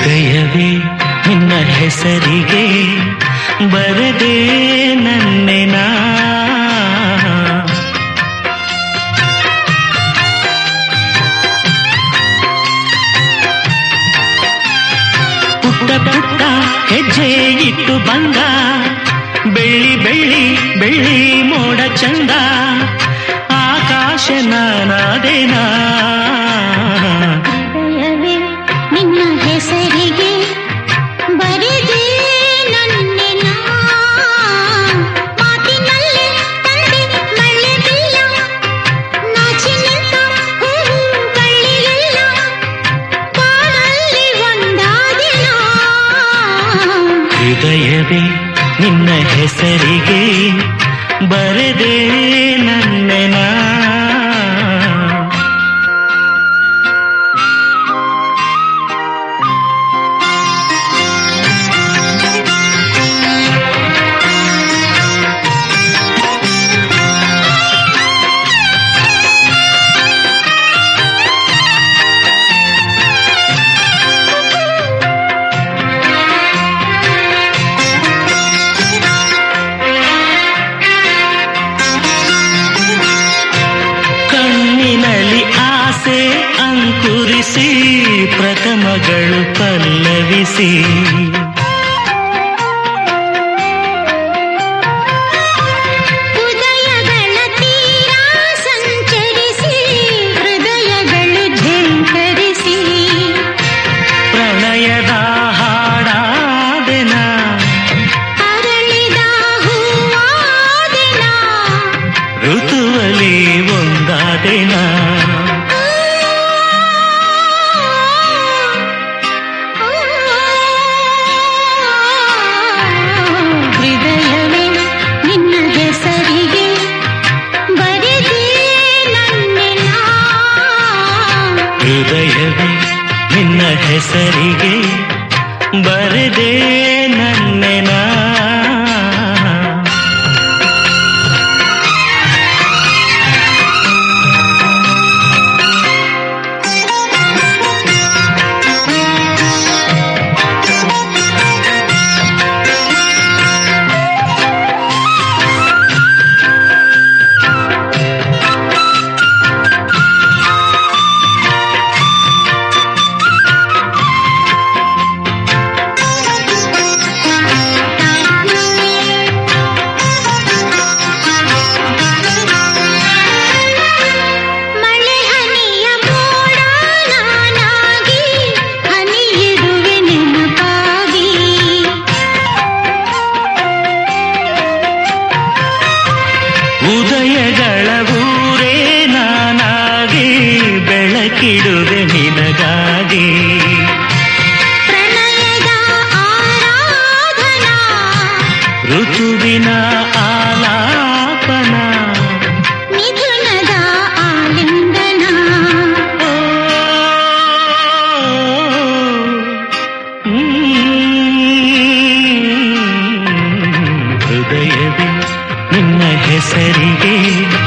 ಹೃದಯವೇ ನಿನ್ನ ಹೆಸರಿಗೆ ಬರದೆ ನನ್ನೆನ ಪುಟ್ಟ ಪುಟ್ಟ ಹೆಜ್ಜೆ ಇಟ್ಟು ಬಂದ ಬೆಳ್ಳಿ ಬೆಳ್ಳಿ ಬೆಳ್ಳಿ ಮೋಡ ಚಂದ ಆಕಾಶ ನಾನಾದೇನಾ ಹೃದಯವೇ ನಿನ್ನ ಹೆಸರಿಗೆ ಬರೆದೆ ನನ್ನೆನ ಮಾತಿನಲ್ಲಿ ತಂದೆ ಮಳ್ಳೆ ಬಿಲ್ಲ ನಾಚಿ ನಿಂತ ಹೂವು ಬಳ್ಳಿಯೆಲ್ಲ ಕಾಡಲ್ಲಿ ಒಂದಾದಿನ ಹೃದಯವೇ ನಿನ್ನ ಹೆಸರಿಗೆ ಬರದೆ ನನ್ನೆನ ಕಣ್ಣಿನಲ್ಲಿ ಆಸೆ ಅಂಕುರಿಸಿ ಪ್ರಥಮಗಳು ಪಲ್ಲವಿಸಿ ಉದಯಗಳ ತೀರ ಸಂಚರಿಸಿ ಹೃದಯಗಳು ಝಂಕರಿಸಿ ಪ್ರಣಯದ ಹಾಡಾದೆನ ಅರಳಿದ ಹೂವಾದೆನ ಋತುವಲಿ ಒಂದಾದೆನ ಹೃದಯವೇ ನಿನ್ನ ಹೆಸರಿಗೆ ಬರೆದೆ ನನ್ನೆಲ್ಲ ಹೃದಯವೇ ನಿನ್ನ ಹೆಸರಿಗೆ ಬರದೆ ನನ್ನೆನ ಮಳೆ ಹನಿಯ ಮೋಡ ನಾನಾಗಿ ಹನಿಯಿಡುವೆ ನೆನಪಾಗಿ ಉದಯಗಳ ಊರೇ ನಾನಾಗಿ ಬೆಳಕಿಡುವೆ ನಿನಗಾಗಿ ಪ್ರಣಯದ ಆರಾಧನಾ ಋತುವಿನ ಆಲಾಪನ ಮಿಥುನದ ಆಲಿಂಗನ ಓ, ಹ್ಮ್, ಹೃದಯವೇ ನಿನ್ನ ಹೆಸರಿಗೆ